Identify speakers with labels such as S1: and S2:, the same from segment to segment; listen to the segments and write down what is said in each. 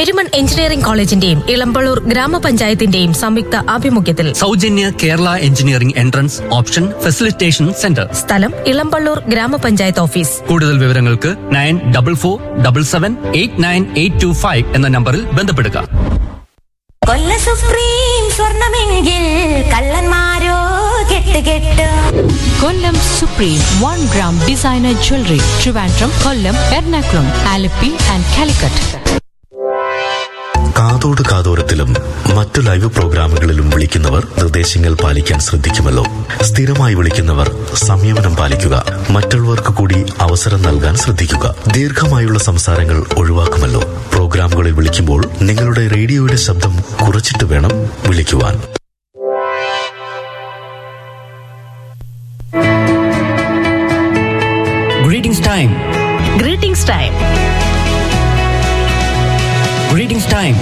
S1: Perumon engineering കോളേജിന്റെയും ഇളമ്പള്ളൂർ ഗ്രാമപഞ്ചായത്തിന്റെയും സംയുക്ത ആഭിമുഖ്യത്തിൽ
S2: സൗജന്യ Kerala engineering entrance option facilitation centre
S1: സ്ഥലം ഇളമ്പള്ളൂർ ഗ്രാമപഞ്ചായത്ത് ഓഫീസ്
S2: കൂടുതൽ വിവരങ്ങൾക്ക് nine double four double seven eight nine eight two five എന്ന നമ്പറിൽ ബന്ധപ്പെടുക
S3: കൊല്ല സുപ്രീം സ്വർണമെങ്കിൽ കള്ളന്മാരോ കെട്ട് കെട്ട്
S4: Kollam supreme one gram designer jewellery Trivandrum Kollam Ernakulam Alleppey and Calicut
S5: കാതോട് കാതോരത്തിലും മറ്റു ലൈവ് പ്രോഗ്രാമുകളിലും വിളിക്കുന്നവർ നിർദ്ദേശങ്ങൾ പാലിക്കാൻ ശ്രദ്ധിക്കുമല്ലോ സ്ഥിരമായി വിളിക്കുന്നവർ സംയമനം പാലിക്കുക മറ്റുള്ളവർക്ക് കൂടി അവസരം നൽകാൻ ശ്രദ്ധിക്കുക ദീർഘമായുള്ള സംസാരങ്ങൾ ഒഴിവാക്കുമല്ലോ പ്രോഗ്രാമുകളിൽ വിളിക്കുമ്പോൾ നിങ്ങളുടെ റേഡിയോയുടെ ശബ്ദം കുറച്ചിട്ട് വേണം വിളിക്കുവാൻ
S2: greetings time
S1: greetings time
S2: greetings time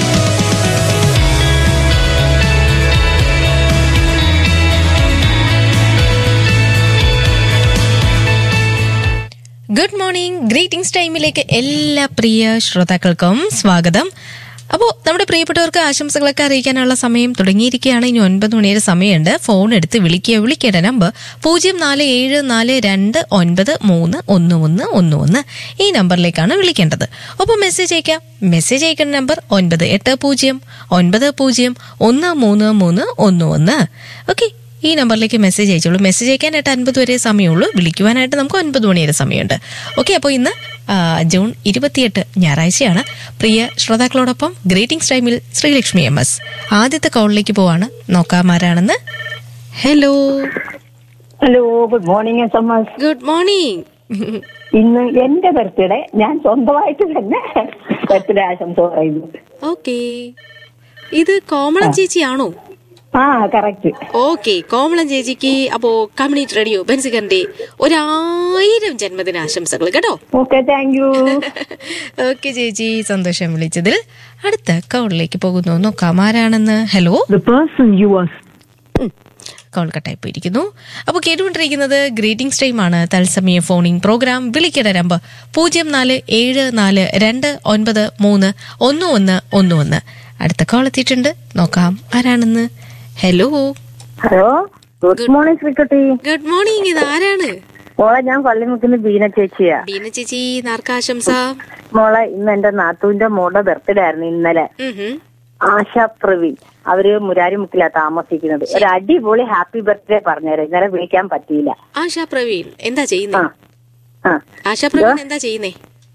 S1: good morning greetings ടൈമിലേക്ക് എല്ലാ പ്രിയ ശ്രോതാക്കൾക്കും സ്വാഗതം അപ്പോൾ നമ്മുടെ പ്രിയപ്പെട്ടവർക്ക് ആശംസകളൊക്കെ അറിയിക്കാനുള്ള സമയം തുടങ്ങിയിരിക്കുകയാണ് ഇനി ഒൻപത് മണിയുടെ സമയമുണ്ട് ഫോൺ എടുത്ത് വിളിക്കുക വിളിക്കേണ്ട നമ്പർ പൂജ്യം നാല് ഏഴ് നാല് രണ്ട് ഒൻപത് മൂന്ന് ഒന്ന് ഒന്ന് ഒന്ന് ഒന്ന് ഈ നമ്പറിലേക്കാണ് വിളിക്കേണ്ടത് ഒപ്പം മെസ്സേജ് അയക്കാം മെസ്സേജ് അയക്കേണ്ട നമ്പർ ഒൻപത് എട്ട് പൂജ്യം ഒൻപത് പൂജ്യം ഒന്ന് മൂന്ന് മൂന്ന് ഒന്ന് ഒന്ന് ഓക്കെ ഈ നമ്പറിലേക്ക് മെസ്സേജ് അയച്ചോളൂ മെസ്സേജ് അയക്കാനായിട്ട് അൻപത് വരെ സമയമുള്ളൂ വിളിക്കുവാനായിട്ട് നമുക്ക് ഒൻപത് മണി വരെ സമയമുണ്ട് ഓക്കെ അപ്പോൾ ഇന്ന് ആ, ജൂൺ ഇരുപത്തിയെട്ട് ഞായറാഴ്ചയാണ് പ്രിയ ശ്രോതാക്കളോടൊപ്പം ഗ്രീറ്റിംഗ്സ് ടൈമിൽ ശ്രീലക്ഷ്മി എം എസ് ആദ്യത്തെ കോളിലേക്ക് പോവാണ് നോക്കാമാരാണെന്ന് hello
S6: hello good morning S M S
S1: good morning
S6: ഇന്ന് എന്റെ ബർത്ത്ഡേ ഞാൻ സ്വന്തമായിട്ട് തന്നെ ബർത്ത്ഡേ ആശംസ പറയുന്നു
S1: ഓക്കെ ഇത് കോമളം ചേച്ചിയാണോ
S6: ആ കറക്റ്റ്
S1: ഓക്കെ കോമളം ചേച്ചിക്ക് അപ്പോ കമ്മ്യൂണിറ്റി റേഡിയോ ബെൻസികറിന്റെ ഒരായിരം ജന്മദിനാശംസകൾ കേട്ടോ
S6: ഓക്കെ താങ്ക് യു
S1: ഓക്കെ ചേച്ചി സന്തോഷം വിളിച്ചതിൽ അടുത്ത കോളിലേക്ക് പോകുന്നു നോക്കാം ആരാണെന്ന് hello
S6: the person you are
S1: call കട്ടായി പോയിരിക്കുന്നു അപ്പോൾ കേട്ടുകൊണ്ടിരിക്കുന്നത് ഗ്രീറ്റിംഗ്സ് ടൈം ആണ് തത്സമയ ഫോണിംഗ് പ്രോഗ്രാം വിളിക്കേണ്ട നമ്പർ പൂജ്യം നാല് ഏഴ് നാല് രണ്ട് ഒൻപത് മൂന്ന് ഒന്ന് ഒന്ന് ഒന്ന് ഒന്ന് അടുത്ത കോൾ എത്തിയിട്ടുണ്ട് നോക്കാം ആരാണെന്ന് hello
S6: hello good morning Sreekutty
S1: good morning ഇത് ആരാണ്
S6: മോളെ ഞാൻ പള്ളിമുക്കിന് ബീന ചേച്ചിയാ
S1: ബീന ചേച്ചി നാർക്കാശംസ
S6: മോളെ ഇന്ന് എന്റെ നാത്തൂന്റെ മോളുടെ ബർത്ത്ഡേ ആയിരുന്നു ഇന്നലെ
S1: ഉം ഹും.
S6: ആശ പ്രവീൺ അവര് മുരാരിമുക്കിലാ താമസിക്കുന്നത് ഒരു അടിപൊളി ഹാപ്പി ബർത്ത്ഡേ പറഞ്ഞേരം ഇന്നലെ വിളിക്കാൻ പറ്റിയില്ല
S1: ആശാ പ്രവീൺ എന്താ
S6: ആ
S1: ചെയ്യുന്നേ
S6: ആ
S1: ആശാ പ്രവീൺ എന്താ ചെയ്യുന്നേ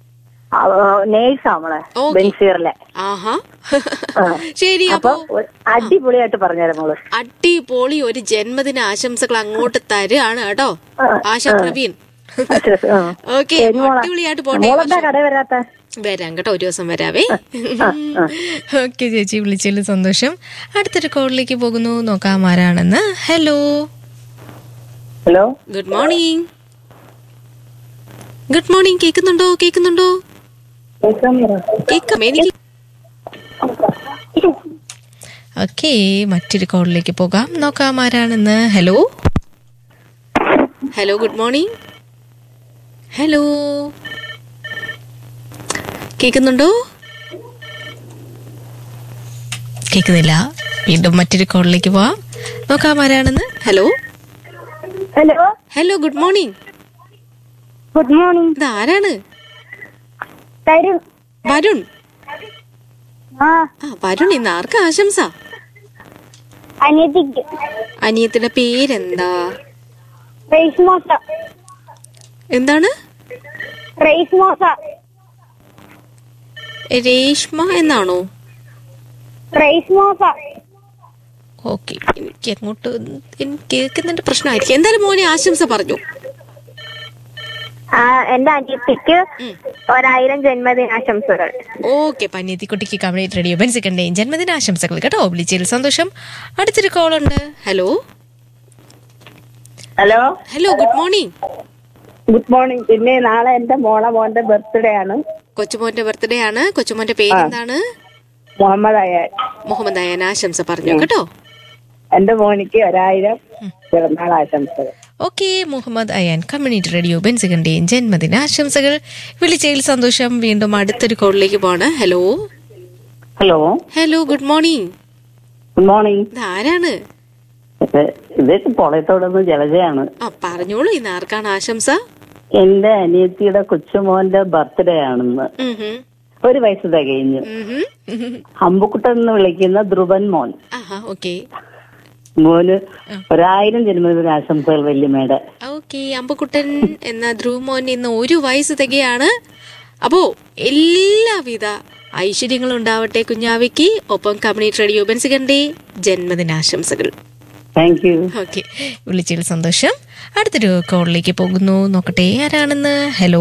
S6: നേഴ്സാ മോളെ
S1: Okay.
S6: ബെൻസീറിലെ
S1: ആഹാ
S6: ആ.
S1: ശരി
S6: അപ്പൊ
S1: അപ്പൊ
S6: ഒരു അടിപൊളിയായിട്ട് പറഞ്ഞേരം മോള്
S1: അടിപൊളി ഒരു ജന്മദിന ആശംസകൾ അങ്ങോട്ട് തരുകയാണ് കേട്ടോ
S6: ആ,
S1: ആശാ
S6: ആ.
S1: പ്രവീൺ
S6: ആ.
S1: ഓക്കെ
S6: ശരി മോളെ.
S1: അടിപൊളിയായിട്ട് പോട്ടെ ഈ
S6: മോളെന്താ
S1: വർഷം.
S6: കട വരാത്ത
S1: വരാം കേട്ടോ ഒരു ദിവസം വരാവേ
S6: ആ, ആ.
S1: ഓക്കെ ചേച്ചി വിളിച്ചതിൽ സന്തോഷം അടുത്തൊരു കോളിലേക്ക് പോകുന്നു നോക്കാം ആരാണെന്ന് hello
S6: hello
S1: good morning good morning കേൾക്കുന്നുണ്ടോ കേൾക്കുന്നുണ്ടോ കേൾക്കാം എനിക്ക് ഓക്കെ മറ്റൊരു കോളിലേക്ക് പോകാം നോക്കാം ആരാണെന്ന് hello hello good morning hello കേൾക്കുന്നുണ്ടോ കേൾക്കുന്നില്ല വീണ്ടും മറ്റൊരു കോളിലേക്ക് പോവാം നോക്കാം ആരാണെന്ന് hello
S6: hello
S1: hello good morning
S6: good morning
S1: ഇത് ആരാണ്
S6: തരും
S1: വരുൺ
S6: ആ
S1: ആ വരുൺ ഇന്ന് ആർക്കാ ആശംസ
S6: അനിയത്തിക്ക്
S1: അനിയത്തിന്റെ പേരെന്താ
S6: റൈസ് മോസ
S1: എന്താണ്
S6: റൈസ് മോസ
S1: രേഷ്മ എന്നാണോ
S6: റൈസ് മോസ
S1: ഓക്കെ എനിക്ക് അങ്ങോട്ട് എനിക്ക് കേൾക്കുന്നതിന്റെ പ്രശ്നമായിരിക്കും എന്തായാലും മോനെ ആശംസ പറഞ്ഞു
S6: ആ എന്റെ അനിയത്തിക്ക് ഒരായിരം ജന്മദിനാശംസകൾ
S1: ഓക്കെ പന്നിയത്തിക്കുട്ടിക്ക് കമ്മ്യൂണിറ്റി റേഡിയോ ബെൻസിക്കണ്ടേയും ജന്മദിനാശംസകൾ കേട്ടോ വിളിച്ചതിൽ സന്തോഷം അടുത്തൊരു കോൾ ഉണ്ട് hello
S6: hello
S1: hello good morning
S6: good morning പിന്നെ നാളെ എന്റെ മോളെ മോന്റെ ബർത്ത്ഡേ ആണ്
S1: കൊച്ചുമോന്റെ ബർത്ത്ഡേ ആണ് കൊച്ചുമോന്റെ പേര് എന്താണ്
S6: മുഹമ്മദ് അയ്യാൻ
S1: മുഹമ്മദ് അയാൻ ആശംസ പറഞ്ഞു കേട്ടോ
S6: എന്റെ മോനിക്ക് ഒരായിരം പിറന്നാൾ ആശംസകൾ
S1: okay Muhammad Ayaan community radio ബെൻസികന്റെയും ജന്മദിന ആശംസകൾ വിളിച്ചതിൽ സന്തോഷം വീണ്ടും അടുത്തൊരു കോളിലേക്ക് പോണ് hello
S6: hello
S1: hello good morning
S6: good morning
S1: ഇതാരാണ്
S6: ഇത് ഇത് പോളയത്തോടുന്ന് ജലജയാണ്
S1: ആ പറഞ്ഞോളൂ ഇന്ന് ആർക്കാണ് ആശംസ
S6: എന്റെ അനിയത്തിയുടെ കൊച്ചുമോന്റെ ബർത്ത്ഡേ ആണെന്ന്
S1: ഉം ഹും.
S6: ഒരു വയസ്സ് തികഞ്ഞു
S1: ഉം ഹും. ഉം ഹും.
S6: അമ്പുക്കുട്ടൻ എന്ന് വിളിക്കുന്ന ധ്രുവൻ മോൻ
S1: ആഹാ ഓക്കെ
S6: മോന് ഒരായിരം ജന്മദിന ആശംസകൾ വല്യമ്മയുടെ
S1: ഓക്കെ അമ്പക്കുട്ടൻ എന്ന ധ്രുവമോൻ ഇന്ന് ഒരു വയസ്സ് തികയാണ് അപ്പോ എല്ലാവിധ ഐശ്വര്യങ്ങളും ഉണ്ടാവട്ടെ കുഞ്ഞാവിക്ക് ഒപ്പം കമ്മ്യൂണിറ്റി റേഡിയോ ബെൻസികന്റെ ജന്മദിനാശംസകൾ
S6: താങ്ക് യു
S1: ഓക്കെ വിളിച്ചതിൽ സന്തോഷം അടുത്തൊരു കോളിലേക്ക് പോകുന്നു നോക്കട്ടെ ആരാണെന്ന് hello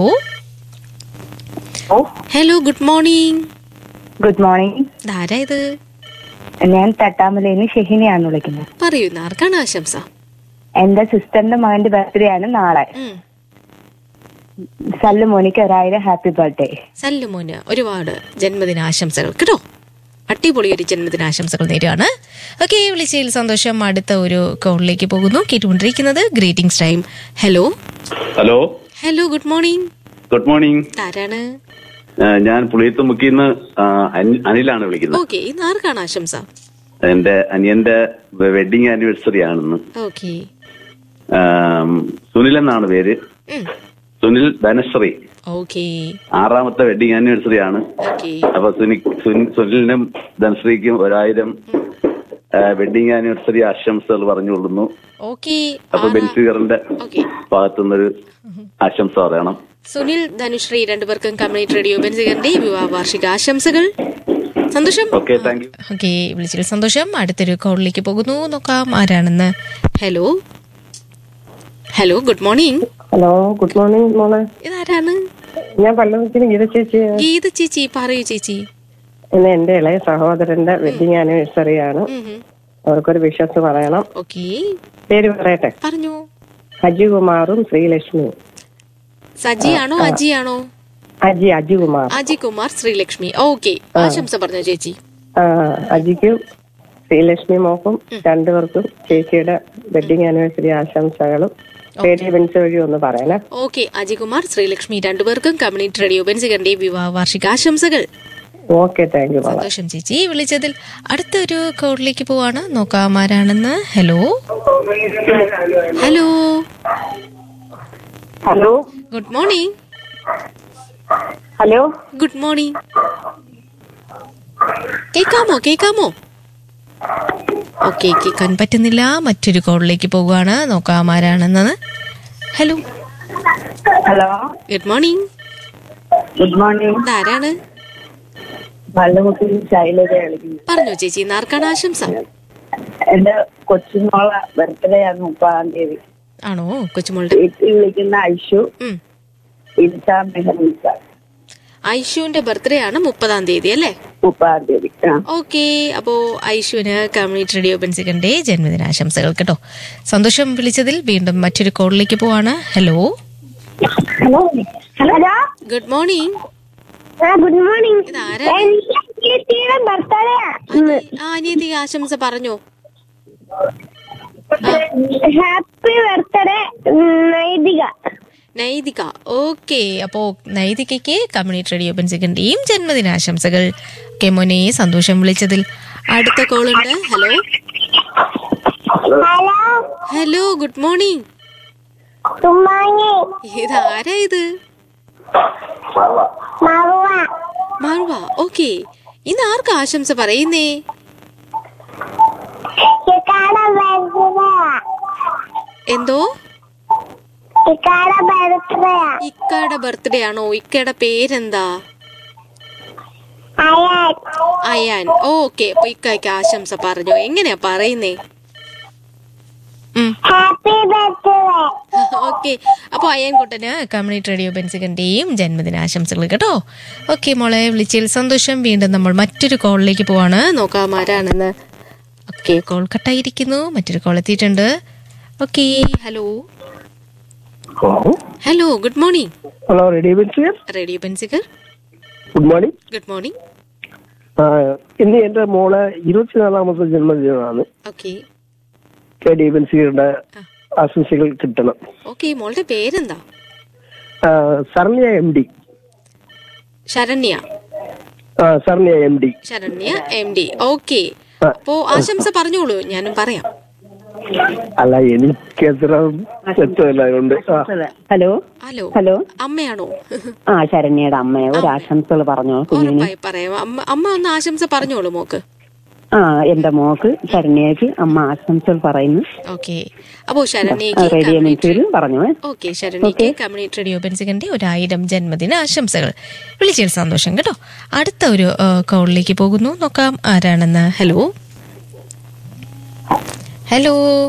S1: hello good morning
S7: good morning
S1: ആരാ ഇത്
S7: ഞാൻ തട്ടാമലയിൽ ഷെഹിനെയാണ് വിളിക്കുന്നത്
S1: പറയൂ ഇന്ന് ആർക്കാണ് ആശംസ
S7: എന്റെ സിസ്റ്ററിന്റെ മകന്റെ ബർത്ത്ഡേ ആണ് നാളെ
S1: ഉം.
S7: സല്ലു മോനിക്ക് ഒരായിരം ഹാപ്പി ബർത്ത്ഡേ
S1: സല്ലുമോന് ഒരുപാട് ജന്മദിനാശംസകൾ കേട്ടോ അടിപൊളി ഒരു ജന്മദിനാശംസകൾ നേരുകയാണ് ഓക്കെ വിളിച്ചതിൽ സന്തോഷം അടുത്ത ഒരു കോളിലേക്ക് പോകുന്നു കേട്ടുകൊണ്ടിരിക്കുന്നത് greetings time hello
S8: hello
S1: hello good morning
S8: good morning
S1: ആരാണ്
S8: ഏഹ് ഞാൻ പുളിയത്തുമുക്കിന്ന് അനിലാണ് വിളിക്കുന്നത്
S1: ഓക്കെ ഇന്ന് ആർക്കാണ് ആശംസ
S8: എന്റെ അനിയന്റെ വെഡിങ് ആനിവേഴ്സറി ആണെന്ന്
S1: ഓക്കെ
S8: ആം, സുനിൽ എന്നാണ് പേര് സുനിൽ ധനശ്രീ
S1: ഓക്കെ
S8: ആറാമത്തെ വെഡിങ് ആനിവേഴ്സറി ആണ്
S1: ഓക്കെ
S8: അപ്പൊ സുനി സുനി- സുനിലിനും ധനശ്രീക്കും ഒരായിരം വെഡിങ് ആനിവേഴ്സറി ആശംസകൾ പറഞ്ഞുകൊള്ളുന്നു
S1: ഓക്കെ
S8: അപ്പൊ ബെൻസിഗറിന്റെ
S1: ഓക്കെ
S8: ഭാഗത്തുനിന്നൊരു ആശംസ പറയണം
S1: സുനിൽ ധനുശ്രീ രണ്ടുപേർക്കും കമ്മ്യൂണിറ്റി റേഡിയോ ബെൻസികന്റെ വിവാഹ വാർഷിക ആശംസകൾ സന്തോഷം
S8: ഓക്കെ താങ്ക് യു
S1: ഓക്കെ വിളിച്ചതിൽ സന്തോഷം അടുത്തൊരു കോളിലേക്ക് പോകുന്നു നോക്കാം ആരാണെന്ന് hello hello good morning
S9: hello good morning മോളെ
S1: ഇതാരാണ്
S9: ഞാൻ പല്ലവത്തിന് ഗീത ചേച്ചി
S1: ഗീത ചേച്ചി പറയൂ ചേച്ചി
S9: ഇന്ന് എന്റെ ഇളയ സഹോദരന്റെ വെഡിങ് ആനിവേഴ്സറി ആണ് അവർക്കൊരു വിശ്വസ് പറയണം
S1: ഓക്കെ
S9: പേര് പറയട്ടെ
S1: പറഞ്ഞു
S9: അജികുമാറും ശ്രീലക്ഷ്മിയും
S1: സജിയാണോ അജിയാണോ
S9: അജി അജികുമാർ
S1: അജി കുമാർ ശ്രീലക്ഷ്മി ഓക്കെ ആശംസ പറഞ്ഞു ചേച്ചി
S9: ആ അജിക്കും ശ്രീലക്ഷ്മി മോക്കും രണ്ടുപേർക്കും ചേച്ചിയുടെ വെഡിങ് ആനിവേഴ്സറി ആശംസകളും റേഡിയോ ബെൻസ് വഴി ഒന്ന് പറയണേ
S1: ഓക്കെ അജികുമാർ ശ്രീലക്ഷ്മി രണ്ടുപേർക്കും കമ്മ്യൂണിറ്റി റേഡിയോ ബെൻസികന്റെ വിവാഹ വാർഷിക ആശംസകൾ
S9: ഓക്കെ താങ്ക് യു മോളെ
S1: സന്തോഷം ചേച്ചി വിളിച്ചതിൽ അടുത്തൊരു കോളിലേക്ക് പോവാണ് നോക്കാം ആരാണെന്ന് hello hello
S7: hello
S1: good morning
S7: hello
S1: good morning കേക്കാമോ കേക്കാമോ ഓക്കെ കേൾക്കാൻ പറ്റുന്നില്ല മറ്റൊരു കോളിലേക്ക് പോവുകയാണ് നോക്കാം ആരാണെന്നത് hello
S7: hello
S1: good morning
S6: good morning
S1: ഇതാരാണ്
S6: വള്ളുമുട്ടി ശൈലജ കളിക്കുന്നു
S1: പറഞ്ഞോ ചേച്ചി ഇന്ന് ആർക്കാണ് ആശംസ
S6: എന്റെ കൊച്ചുമോളെ ബർത്ത്ഡേ ആണ് മുപ്പതാം തീയതി
S1: ആണോ കൊച്ചുമോളുടെ
S6: വീട്ടിൽ വിളിക്കുന്ന ഐഷു
S1: ഉം.
S6: ഇൻസ മെഹനീസ
S1: ഐഷുവിന്റെ ബർത്ത്ഡേ ആണ് മുപ്പതാം തീയതി അല്ലേ
S6: മുപ്പതാം തീയതി ആ
S1: ഓക്കെ അപ്പോ ഐഷുവിന് കമ്മ്യൂണിറ്റി റേഡിയോ ബെൻസികന്റെ ജന്മദിനാശംസകൾ കേട്ടോ സന്തോഷം വിളിച്ചതിൽ വീണ്ടും മറ്റൊരു കോളിലേക്ക് പോവാണ് hello
S7: hello hello
S1: good morning
S7: good morning
S1: ഇതാരാണ്
S7: ബർത്ത്ഡേ
S1: ആ അനിയത്തി ആശംസ പറഞ്ഞോ
S7: ഹാപ്പി ബർത്ത്ഡേ നൈതിക
S1: നൈതിക ഓക്കെ അപ്പോ നൈതികയ്ക്ക് കമ്മ്യൂണിറ്റി റേഡിയോ ബെൻസികന്റെയും ജന്മദിനാശംസകൾ ഓക്കെ മോനെ സന്തോഷം വിളിച്ചതിൽ അടുത്ത കോൾ ഉണ്ട് hello
S7: hello
S1: hello good morning
S7: തുമ്മാങ്ങി
S1: ഇത് ആരാ ഇത്
S7: മറുവ
S1: മാറുവ ഓക്കെ ഇന്ന് ആർക്ക് ആശംസ പറയുന്നേ
S7: ഇക്കാട ബർത്ത്ഡേ
S1: എന്തോ
S7: ഇക്കാട ബർത്ത്ഡേ
S1: ഇക്കയുടെ ബർത്ത്ഡേ ആണോ ഇക്കയുടെ പേരെന്താ
S7: അയാൻ
S1: അയാൻ ഓക്കെ അപ്പൊ ഇക്കയ്ക്ക് ആശംസ പറഞ്ഞോ എങ്ങനെയാ പറയുന്നേ
S7: ഹാപ്പി ബർത്ത്ഡേ
S1: ഓക്കെ അപ്പൊ അയ്യൻകുട്ടന് കമ്മ്യൂണിറ്റി റേഡിയോ ബെൻസികന്റെയും ജന്മദിനാശംസകൾ കേട്ടോ ഓക്കെ മോളെ വിളിച്ചതിൽ സന്തോഷം വീണ്ടും നമ്മൾ മറ്റൊരു കോളിലേക്ക് പോവാണ് നോക്കാം ആരാണെന്ന് ഓക്കെ കോൾ കട്ടായിരിക്കുന്നു മറ്റൊരു കോൾ എത്തിയിട്ടുണ്ട് okay hello hello good morning
S9: hello radio Benz
S1: radio ബെൻസികർ
S9: ഗുഡ് മോർണിംഗ്
S1: ഗുഡ് മോർണിംഗ്
S9: ഇന്ന് എന്റെ മോളെ ഇരുപത്തിനാലാമത്തെ ജന്മദിനമാണ്
S1: ഓക്കെ
S9: റേഡിയോ ബെൻസിയുടെ ആശംസകൾ കിട്ടണം
S1: ഓക്കെ മോളുടെ പേരെന്താ
S9: ആ, സർണിയ എം ഡി
S1: ശരണ്യ
S10: ആ Saranya M D
S1: Saranya M D okay അപ്പോ ആശംസ പറഞ്ഞോളൂ ഞാനും പറയാം
S10: അല്ല എനിക്ക് അത്ര വ്യക്തമല്ല അതുകൊണ്ട് ആ.
S6: ഹലോ
S1: ഹലോ
S6: ഹലോ
S1: അമ്മയാണോ
S6: ആ ശരണ്യയുടെ അമ്മയെ ഒരു ആശംസകൾ പറഞ്ഞോ കുഞ്ഞിന്
S1: ഉറപ്പായി പറയാം അമ്മ അമ്മ ഒന്ന് ആശംസ പറഞ്ഞോളൂ മോക്ക്
S6: ആ എന്റെ മോക്ക് ശരണ്യക്ക് അമ്മ ആശംസകൾ പറയുന്നു
S1: ഓക്കെ അപ്പോ
S6: ആ,
S1: ശരണ്യക്ക്
S6: റേഡിയോ മിനിറ്റിൽ പറഞ്ഞു ഏ.
S1: ഓക്കെ ശരണ്യക്ക് കമ്മ്യൂണിറ്റി റേഡിയോ ബെൻസികന്റെ ഒരു ആയിരം ജന്മദിന ആശംസകൾ വിളിച്ചതിൽ സന്തോഷം കേട്ടോ അടുത്ത ഒരു ആ, കോളിലേക്ക് പോകുന്നു നോക്കാം ആരാണെന്ന് ഹലോ ഹലോ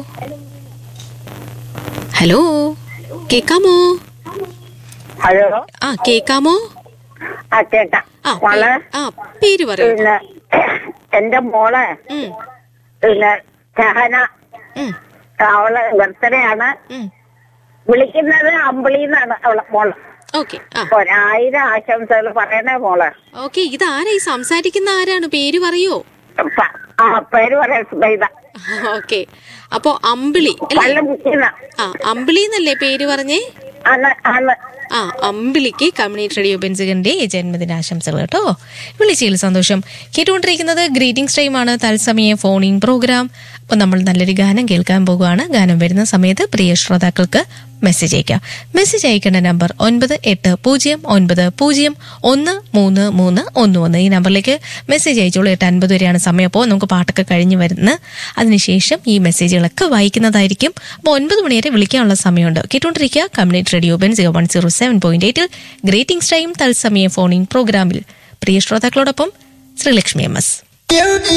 S1: ഹലോ കേക്കാമോ
S11: ഹലോ
S1: ആ കേക്കാമോ
S11: ആ കേക്കാം
S1: ആ
S11: മോളെ
S1: പേ- ആ പേര് പറയൂ
S11: പിന്നെ എന്റെ മോളെ
S1: ഉം,
S11: പിന്നെ ഷഹന
S1: ഉം,
S11: അവളെ ബർത്ത്ഡേ ആണ്
S1: ഉം.
S11: വിളിക്കുന്നത് അമ്പിളിന്നാണ് അവളെ മോള്
S1: ഓക്കെ ആ
S11: ഒരായിരം ആശംസകൾ പറയണേ മോളെ
S1: ഓക്കെ ഇത് ആരാ ഈ സംസാരിക്കുന്ന ആരാണ് പേര് പറയോ
S11: പ- ആ പേര് പറയാൻ സുബൈദ
S1: ഓക്കെ അപ്പോ അമ്പിളി അല്ലേ
S11: പള്ളി മുക്കുന്ന
S1: ആ അമ്പിളി എന്നല്ലേ പേര് പറഞ്ഞേ
S11: ആണ് ആണ്
S1: ആ അമ്പിളിക്ക് കമ്മ്യൂണിറ്റി റേഡിയോ ബെൻസികന്റെ ജന്മദിനാശംസകൾ കേട്ടോ വിളിച്ചതിൽ സന്തോഷം കേട്ടുകൊണ്ടിരിക്കുന്നത് ഗ്രീറ്റിംഗ്സ് ടൈമാണ് തത്സമയ ഫോണിംഗ് പ്രോഗ്രാം അപ്പോൾ നമ്മൾ നല്ലൊരു ഗാനം കേൾക്കാൻ പോകുകയാണ് ഗാനം വരുന്ന സമയത്ത് പ്രിയ ശ്രോതാക്കൾക്ക് മെസ്സേജ് അയക്കാം മെസ്സേജ് അയക്കേണ്ട നമ്പർ ഒൻപത് എട്ട് പൂജ്യം ഒൻപത് പൂജ്യം ഒന്ന് മൂന്ന് മൂന്ന് ഒന്ന് ഒന്ന് ഈ നമ്പറിലേക്ക് മെസ്സേജ് അയച്ചോളൂ എട്ട് അൻപത് വരെയാണ് സമയം അപ്പോൾ നമുക്ക് പാട്ടൊക്കെ കഴിഞ്ഞ് വരുന്ന അതിനുശേഷം ഈ മെസ്സേജുകളൊക്കെ വായിക്കുന്നതായിരിക്കും അപ്പോൾ ഒൻപത് മണി വരെ വിളിക്കാനുള്ള സമയമുണ്ട് കേട്ടുകൊണ്ടിരിക്കുക community radio Ben zero one zero seven point എയ്റ്റിൽ ഗ്രേറ്റിംഗ്സ് ടൈം തത്സമയ ഫോണിംഗ് പ്രോഗ്രാമിൽ പ്രിയ ശ്രോതാക്കളോടൊപ്പം ശ്രീലക്ഷ്മി എം എസ്